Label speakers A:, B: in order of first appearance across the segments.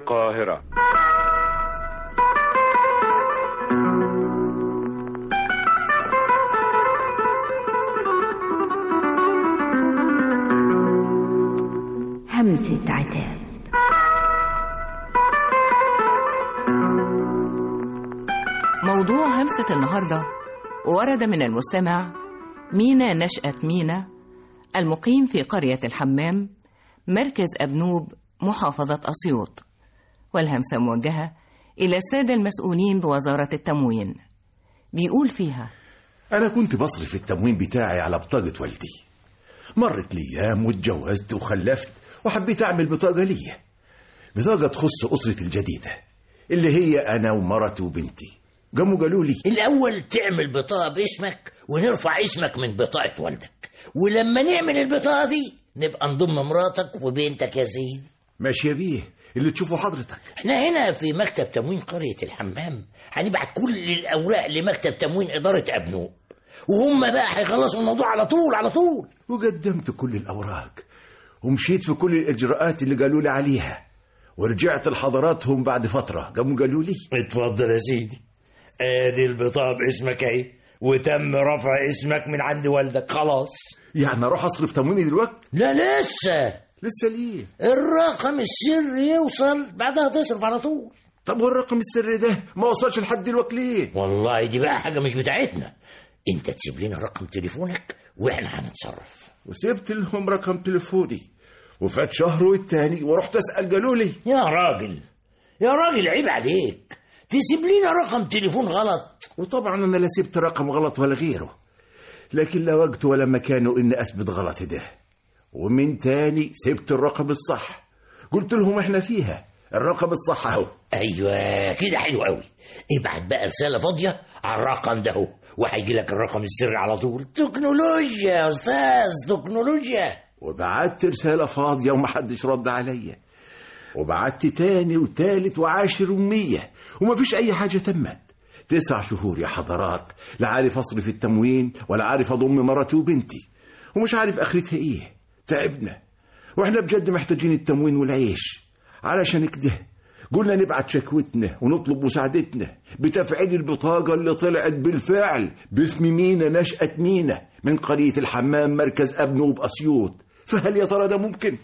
A: القاهرة
B: همسة عتاب
C: موضوع همسة النهاردة ورد من المستمع مينا نشأة مينا المقيم في قرية الحمام مركز أبنوب محافظة أسيوط والهمسة موجهة إلى السادة المسؤولين بوزارة التموين بيقول فيها
D: أنا كنت بصرف التموين بتاعي على بطاقة والدي مرت الأيام واتجوزت وخلفت وحبيت أعمل بطاقة ليا بطاقة تخص أسرتي الجديدة اللي هي أنا ومرتي وبنتي قاموا قالوا لي
E: الأول تعمل بطاقة باسمك ونرفع اسمك من بطاقة والدك ولما نعمل البطاقة دي نبقى نضم مراتك وبنتك يا سيدي
D: ماشي يا بيه اللي تشوفه حضرتك
E: احنا هنا في مكتب تموين قرية الحمام هنبعت كل الأوراق لمكتب تموين إدارة أبنوب وهم بقى هيخلصوا الموضوع على طول على طول
D: وقدمت كل الأوراق ومشيت في كل الإجراءات اللي قالوا لي عليها ورجعت لحضراتهم بعد فترة قاموا قالوا لي
E: اتفضل يا سيدي ادي البطاقة باسمك اهي وتم رفع اسمك من عند والدك خلاص
D: يعني أروح أصرف تمويني دلوقتي
E: لا لسه
D: لسه ليه
E: الرقم السري يوصل بعدها تصرف على طول
D: طب والرقم السري ده ما وصلش لحد دلوقتي ليه
E: والله دي بقى حاجة مش بتاعتنا انت تسيب لنا رقم تليفونك واحنا هنتصرف
D: وسبت لهم رقم تليفوني وفات شهر والتاني ورحت أسأل قالوا لي
E: يا راجل يا راجل عيب عليك تسيب لنا رقم تليفون غلط
D: وطبعا أنا لا سبت رقم غلط ولا غيره لكن لا وقت ولا مكان إني أثبت غلطي ده ومن تاني سبت الرقم الصح قلت لهم احنا فيها الرقم الصح اهو
E: ايوه كده حلو قوي ابعت بقى رسالة فاضية على الرقم ده اهو وهيجي لك الرقم السري على طول تكنولوجيا يا استاذ تكنولوجيا
D: وبعت رسالة فاضية ومحدش رد عليا وبعت تاني وتالت وعاشر ومية ومفيش أي حاجة تمت تسع شهور يا حضرات لا عارف أصرف التموين ولا عارف أضم مرتي وبنتي ومش عارف آخرتها إيه تعبنا وإحنا بجد محتاجين التموين والعيش علشان كده قلنا نبعت شكوتنا ونطلب مساعدتنا بتفعيل البطاقة اللي طلعت بالفعل باسم مينا نشأة مينا من قرية الحمام مركز أبنوب أسيوط فهل يا ترى ده ممكن؟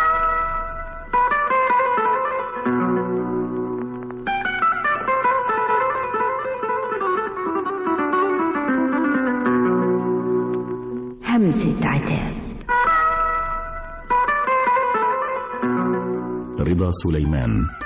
B: همسة عتاب
F: رضا سليمان